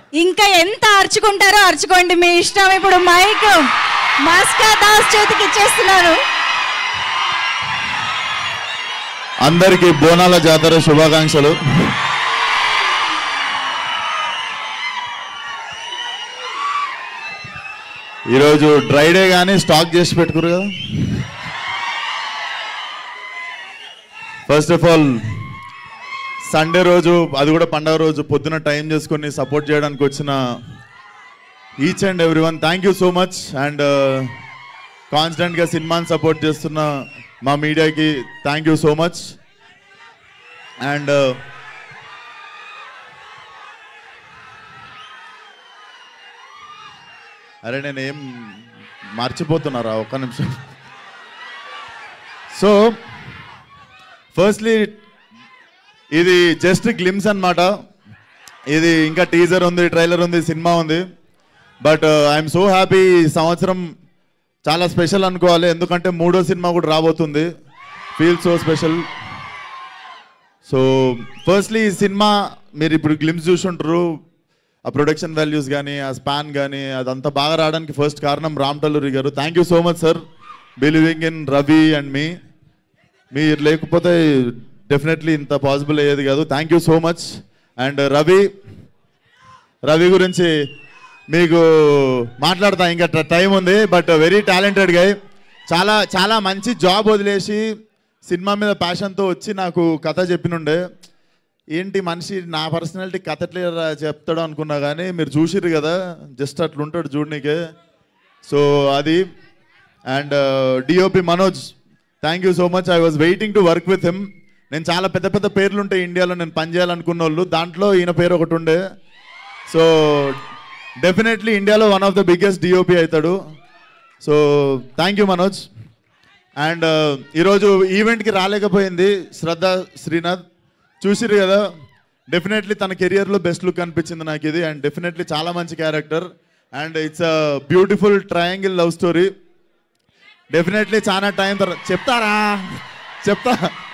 ఇంకా ఎంత అరుచుకుంటారో అరుచుకోండి మీ ఇష్టం ఇప్పుడు మైక్ మస్కా దాస్ చేతికి ఇచ్చేస్తున్నారు అందరికీ బోనాల జాతర శుభాకాంక్షలు ఈరోజు డ్రై డే కానీ స్టాక్ చేసి పెట్టుకురు కదా ఫస్ట్ ఆఫ్ ఆల్ సండే రోజు అది కూడా పండగ రోజు పొద్దున టైం చేసుకొని సపోర్ట్ చేయడానికి వచ్చిన each and every one thank you so much and కాన్స్టెంట్గా సినిమాని సపోర్ట్ చేస్తున్న మా మీడియాకి thank you so much and అరే నేను ఏం మర్చిపోతున్నారా ఒక్క నిమిషం సో ఫస్ట్లీ ఇది జస్ట్ గ్లిమ్స్ అన్నమాట ఇది ఇంకా టీజర్ ఉంది ట్రైలర్ ఉంది సినిమా ఉంది బట్ ఐఎమ్ సో హ్యాపీ ఈ సంవత్సరం చాలా స్పెషల్ అనుకోవాలి ఎందుకంటే మూడో సినిమా కూడా రాబోతుంది feel so special so firstly ఈ సినిమా మీరు ఇప్పుడు గ్లిమ్స్ చూసుంటారు ఆ ప్రొడక్షన్ వాల్యూస్ కానీ ఆ స్పాన్ కానీ అదంతా బాగా రావడానికి ఫస్ట్ కారణం రామ్ టల్లూరి గారు thank you so much sir believing in Ravi and మీ మీరు లేకపోతే డెఫినెట్లీ ఇంత పాసిబుల్ అయ్యేది కాదు thank you so much and Ravi Ravi గురించి మీకు మాట్లాడతా ఇంకా టైం ఉంది బట్ వెరీ టాలెంటెడ్ గై చాలా చాలా మంచి జాబ్ వదిలేసి సినిమా మీద ప్యాషన్తో వచ్చి నాకు కథ చెప్పినుండే ఏంటి మనిషి నా పర్సనాలిటీ కథ ఎట్లా రా- చెప్తాడు అనుకున్నా కానీ మీరు చూసిర్రు కదా జస్ట్ అట్లుంటాడు చూడనీకే సో అది and DOP Manoj thank you so much I was waiting to work with him నేను చాలా పెద్ద పెద్ద పేర్లు ఉంటాయి ఇండియాలో నేను పనిచేయాలనుకున్న వాళ్ళు దాంట్లో ఈయన పేరు ఒకటి ఉండే సో డెఫినెట్లీ ఇండియాలో one of the biggest DOP అవుతాడు so thank you Manoj and ఈరోజు ఈవెంట్కి రాలేకపోయింది శ్రద్ధ శ్రీనాథ్ చూసిరు కదా డెఫినెట్లీ తన కెరియర్లో బెస్ట్ లుక్ అనిపించింది నాకు ఇది అండ్ డెఫినెట్లీ చాలా మంచి character and it's a beautiful triangle love story definitely చాలా టైం తర్వాత చెప్తారా చెప్తా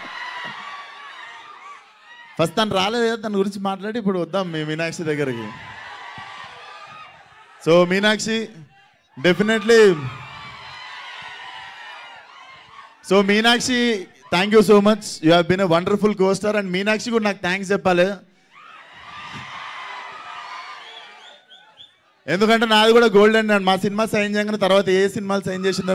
ఫస్ట్ తను రాలేదు కదా తన గురించి మాట్లాడి ఇప్పుడు వద్దాం మీ మీనాక్షి దగ్గరికి so Meenakshi definitely so Meenakshi thank you so much you have been a wonderful coaster and Meenakshi కూడా నాకు థ్యాంక్స్ చెప్పాలి ఎందుకంటే నాది కూడా గోల్డెన్ అండ్ మా సినిమా సైన్ చేయగానే తర్వాత ఏ సినిమాలు సైన్ చేసిందో